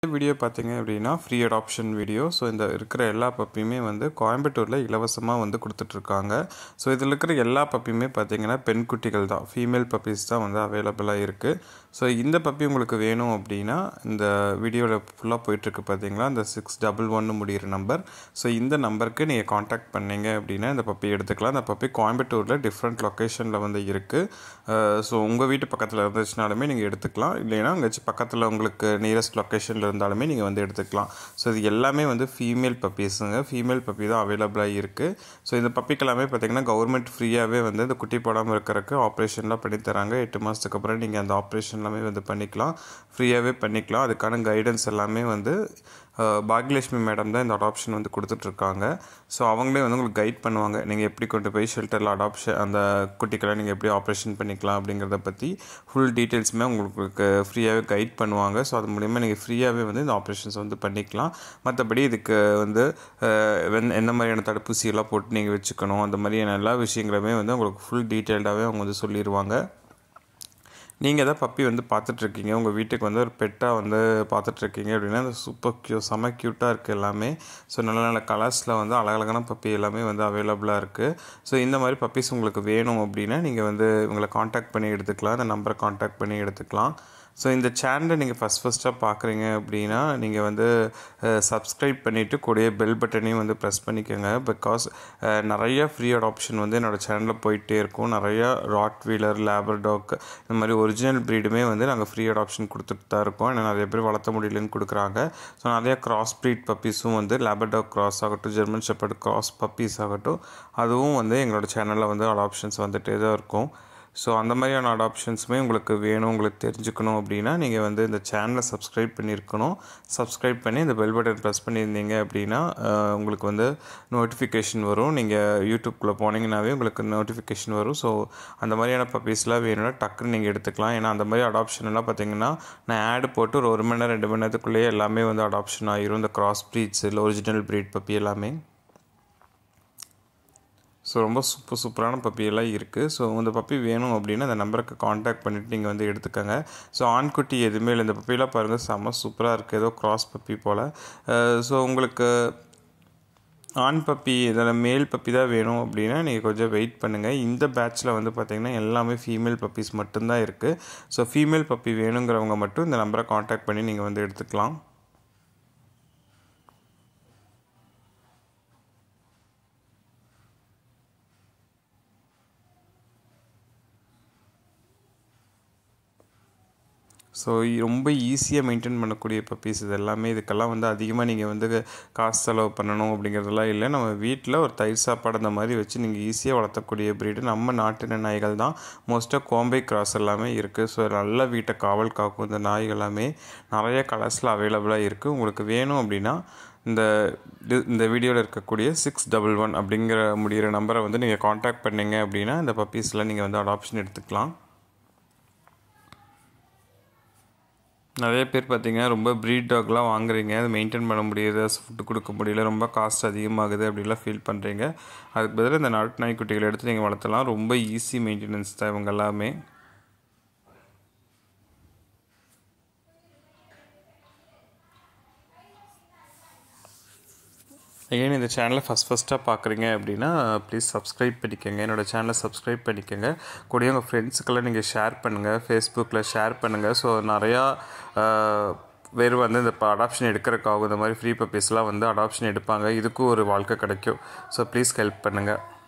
video பார்த்தீங்க அப்படின்னா free adoption video so இந்த இருக்கிற எல்லா பப்பியுமே வந்து கோயம்புத்தூரில் இலவசமாக வந்து கொடுத்துட்ருக்காங்க ஸோ இதில் இருக்கிற எல்லா பப்பியுமே பார்த்தீங்கன்னா பெண் குட்டிகள் தான் ஃபீமேல் பப்பீஸ் தான் வந்து அவைலபிளாக இருக்குது ஸோ இந்த பப்பி உங்களுக்கு வேணும் அப்படின்னா இந்த வீடியோவில் ஃபுல்லாக போயிட்டுருக்கு பார்த்தீங்களா இந்த சிக்ஸ் டபுள் ஒன்று முடிகிற நம்பர் ஸோ இந்த நம்பருக்கு நீங்கள் காண்டாக்ட் பண்ணீங்க அப்படின்னா இந்த பப்பி எடுத்துக்கலாம் இந்த பப்பி கோயம்புத்தூரில் டிஃப்ரெண்ட் லொக்கேஷனில் வந்து இருக்குது ஸோ உங்கள் வீட்டு பக்கத்தில் இருந்துச்சுனாலுமே நீங்கள் எடுத்துக்கலாம் இல்லைன்னா உங்கள் பக்கத்தில் உங்களுக்கு நியரஸ்ட் லொக்கேஷனில் இருந்தாலுமே நீங்கள் வந்து எடுத்துக்கலாம் ஸோ இது எல்லாமே வந்து ஃபீமேல் பப்பீஸுங்க ஃபீமேல் பப்பி தான் அவைலபிளாக இருக்குது ஸோ இந்த பப்பிக்கு எல்லாமே பார்த்தீங்கன்னா கவர்மெண்ட் ஃப்ரீயாகவே வந்து இந்த குட்டி போடாமல் இருக்கிறதுக்கு ஆப்ரேஷன்லாம் பண்ணி தராங்க எட்டு மாதத்துக்கு அப்புறம் நீங்கள் அந்த ஆப்ரேஷன் எல்லாமே வந்து பண்ணிக்கலாம் ஃப்ரீயாகவே பண்ணிக்கலாம் அதுக்கான கைடன்ஸ் எல்லாமே வந்து பாக்யலட்சுமி மேடம் தான் இந்த அடாப்ஷன் வந்து கொடுத்துட்ருக்காங்க ஸோ அவங்களே வந்து உங்களுக்கு கைட் பண்ணுவாங்க நீங்கள் எப்படி கொண்டு போய் ஷெல்டரில் அடாப்ஷன் அந்த குட்டிக்கெல்லாம் நீங்கள் எப்படி ஆப்ரேஷன் பண்ணிக்கலாம் அப்படிங்கிறத பற்றி ஃபுல் டீட்டெயில்ஸுமே உங்களுக்கு ஃப்ரீயாகவே கைட் பண்ணுவாங்க ஸோ அது மூலிமா நீங்கள் ஃப்ரீயாகவே வந்து இந்த ஆப்ரேஷன்ஸ் வந்து பண்ணிக்கலாம் மற்றபடி இதுக்கு வந்து எந்த மாதிரியான தடுப்பூசியெல்லாம் போட்டு நீங்கள் வச்சுக்கணும் அந்த மாதிரியான எல்லா விஷயங்களுமே வந்து உங்களுக்கு ஃபுல் டீட்டெயில்டாகவே அவங்க வந்து சொல்லிடுவாங்க நீங்கள் எதாவது பப்பி வந்து பார்த்துட்ருக்கீங்க உங்கள் வீட்டுக்கு வந்து ஒரு பெட்டாக வந்து பார்த்துட்ருக்கீங்க அப்படின்னா அந்த சூப்பர் க்யூ செம க்யூட்டாக இருக்குது எல்லாமே ஸோ நல்ல நல்ல கலர்ஸில் வந்து அழகழகான பப்பி எல்லாமே வந்து அவைலபிளாக இருக்குது ஸோ இந்த மாதிரி பப்பீஸ் உங்களுக்கு வேணும் அப்படின்னா நீங்கள் வந்து இவங்களை காண்டாக்ட் பண்ணி எடுத்துக்கலாம் இந்த நம்பரை காண்டாக்ட் பண்ணி எடுத்துக்கலாம் ஸோ இந்த சேனலை நீங்கள் ஃபஸ்ட் ஃபஸ்ட்டாக பார்க்குறீங்க அப்படின்னா நீங்கள் வந்து சப்ஸ்கிரைப் பண்ணிவிட்டு கூடிய பெல் பட்டனையும் வந்து ப்ரெஸ் பண்ணிக்கோங்க பிகாஸ் நிறைய ஃப்ரீ அடாப்ஷன் வந்து என்னோடய சேனலில் போயிட்டே இருக்கும் நிறையா ராட் வீலர் லேபர் டாக் இந்த மாதிரி ஒரிஜினல் ப்ரீடுமே வந்து நாங்கள் ஃப்ரீ அடாப்ஷன் கொடுத்துட்டு தான் இருக்கோம் ஏன்னா நிறைய பேர் வளர்த்த முடியலன்னு கொடுக்குறாங்க ஸோ நிறையா கிராஸ் ப்ரீட் பப்பீஸும் வந்து லேபர் டாக் கிராஸ் ஆகட்டும் ஜெர்மன் ஷெப்பர்ட் கிராஸ் பப்பீஸ் ஆகட்டும் அதுவும் வந்து எங்களோட சேனலில் வந்து அடாப்ஷன்ஸ் வந்துகிட்டே தான் இருக்கும் ஸோ அந்த மாதிரியான அடாப்ஷன்ஸுமே உங்களுக்கு வேணும் உங்களுக்கு தெரிஞ்சுக்கணும் அப்படின்னா நீங்கள் வந்து இந்த சேனலை சப்ஸ்கிரைப் பண்ணியிருக்கணும் சப்ஸ்கிரைப் பண்ணி இந்த பெல் பட்டன் ப்ரெஸ் பண்ணியிருந்தீங்க அப்படின்னா உங்களுக்கு வந்து நோட்டிஃபிகேஷன் வரும் நீங்கள் யூடியூப்குள்ளே போனீங்கன்னாவே உங்களுக்கு நோட்டிஃபிகேஷன் வரும் ஸோ அந்த மாதிரியான பப்பீஸ்லாம் வேணும்னா டக்குன்னு நீங்கள் எடுத்துக்கலாம் ஏன்னா அந்த மாதிரி அடாப்ஷன் எல்லாம் பார்த்தீங்கன்னா நான் ஆடு போட்டு ஒரு ஒரு மணி நேரம் ரெண்டு மணி நேரத்துக்குள்ளேயே எல்லாமே வந்து அடாப்ஷன் ஆகிரும் இந்த கிராஸ் ப்ரீட்ஸ் இல்லை ஒரிஜினல் ப்ரீட் பப்பி எல்லாமே ஸோ ரொம்ப சூப்பர் சூப்பரான பப்பியெல்லாம் இருக்குது ஸோ இந்த பப்பி வேணும் அப்படின்னா அந்த நம்பருக்கு காண்டாக்ட் பண்ணிவிட்டு நீங்கள் வந்து எடுத்துக்கோங்க ஸோ ஆண்குட்டி எதுவுமே இல்லை இந்த பப்பியெல்லாம் பாருங்கள் செம்ம சூப்பராக இருக்குது ஏதோ கிராஸ் பப்பி போல் ஸோ உங்களுக்கு ஆண் பப்பி இதில் மேல் பப்பி தான் வேணும் அப்படின்னா நீங்கள் கொஞ்சம் வெயிட் பண்ணுங்கள் இந்த பேட்ச்சில் வந்து பார்த்திங்கன்னா எல்லாமே ஃபீமேல் பப்பீஸ் மட்டும்தான் இருக்குது ஸோ ஃபீமேல் பப்பி வேணுங்கிறவங்க மட்டும் இந்த நம்பரை காண்டாக்ட் பண்ணி நீங்கள் வந்து எடுத்துக்கலாம் ஸோ ரொம்ப ஈஸியாக மெயின்டைன் பண்ணக்கூடிய பப்பீஸ் இது எல்லாமே இதுக்கெல்லாம் வந்து அதிகமாக நீங்கள் வந்து காசு செலவு பண்ணணும் அப்படிங்கிறதெல்லாம் இல்லை நம்ம வீட்டில் ஒரு தயிர் சாப்பாடு அந்த மாதிரி வச்சு நீங்கள் ஈஸியாக வளர்த்தக்கூடிய ப்ரீடு நம்ம நாட்டு நாய்கள் தான் மோஸ்ட்டாக கோம்பை கிராஸ் எல்லாமே இருக்குது ஸோ நல்ல வீட்டை காவல் காக்கும் இந்த நாய்கள் எல்லாமே நிறைய கலர்ஸில் அவைலபிளாக இருக்குது உங்களுக்கு வேணும் அப்படின்னா இந்த இந்த வீடியோவில் இருக்கக்கூடிய சிக்ஸ் டபுள் ஒன் அப்படிங்கிற முடிகிற நம்பரை வந்து நீங்கள் காண்டாக்ட் பண்ணிங்க அப்படின்னா இந்த பப்பீஸில் நீங்கள் வந்து அடாப்ஷன் எடுத்துக்கலாம் நிறைய பேர் பார்த்தீங்கன்னா ரொம்ப ப்ரீட் டாக்லாம் வாங்குறீங்க அது மெயின்டைன் பண்ண முடியாது ஃபுட்டு கொடுக்க முடியல ரொம்ப காஸ்ட் அதிகமாகுது அப்படிலாம் ஃபீல் பண்ணுறீங்க அதுக்கு பதிலாக இந்த நாட்டு நாய்க்குட்டிகளை எடுத்து நீங்கள் வளர்த்தலாம் ரொம்ப ஈஸி மெயின்டெனன்ஸ் தான் இவங்க எல்லாமே அகைன் இந்த சேனலை ஃபஸ்ட் ஃபஸ்ட்டாக பார்க்குறீங்க அப்படின்னா ப்ளீஸ் சப்ஸ்கிரைப் பண்ணிக்கோங்க என்னோடய சேனலை சப்ஸ்கிரைப் பண்ணிக்கோங்க கூடிய உங்கள் ஃப்ரெண்ட்ஸுக்கெல்லாம் நீங்கள் ஷேர் பண்ணுங்கள் ஃபேஸ்புக்கில் ஷேர் பண்ணுங்கள் ஸோ நிறையா வேறு வந்து இந்த இப்போ அடாப்ஷன் எடுக்கிறதுக்காகும் இந்த மாதிரி ஃப்ரீ பப்பீஸ்லாம் வந்து அடாப்ஷன் எடுப்பாங்க இதுக்கும் ஒரு வாழ்க்கை கிடைக்கும் ஸோ ப்ளீஸ் ஹெல்ப் பண்ணுங்கள்